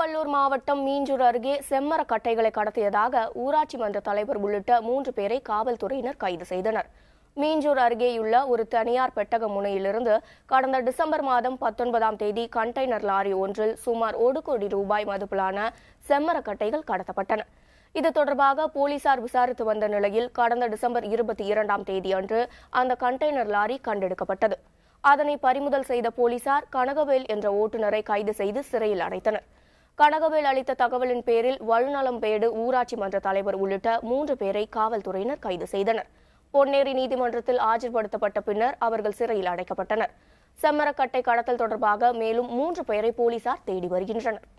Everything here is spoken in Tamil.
திருவள்ளூர் மாவட்டம் மீஞ்சூர் அருகே செம்மர கட்டைகளை கடத்தியதாக ஊராட்சி மன்ற தலைவர் உள்ளிட்ட மூன்று பேரை காவல்துறையினர் கைது செய்தனர் மீஞ்சூர் அருகேயுள்ள ஒரு தனியார் பெட்டக முனையிலிருந்து கடந்த டிசம்பர் மாதம் பத்தொன்பதாம் தேதி கண்டெய்னர் லாரி ஒன்றில் சுமார் ஒரு கோடி ரூபாய் மதிப்பிலான செம்மர கட்டைகள் கடத்தப்பட்டன இது தொடர்பாக போலீசார் விசாரித்து வந்த நிலையில் கடந்த டிசம்பர் இருபத்தி இரண்டாம் தேதி அன்று அந்த கண்டெய்னர் லாரி கண்டெடுக்கப்பட்டது அதனை பறிமுதல் செய்த போலீசார் கனகவேல் என்ற ஓட்டுநரை கைது செய்து சிறையில் அடைத்தனர் கனகவேல் அளித்த தகவலின் பேரில் வழுநலம்பேடு ஊராட்சி மன்ற தலைவர் உள்ளிட்ட மூன்று பேரை காவல்துறையினர் கைது செய்தனர் பொன்னேரி நீதிமன்றத்தில் ஆஜர்படுத்தப்பட்ட பின்னர் அவர்கள் சிறையில் அடைக்கப்பட்டனர் செம்மரக்கட்டை கடத்தல் தொடர்பாக மேலும் மூன்று பேரை போலீசார் தேடி வருகின்றனர்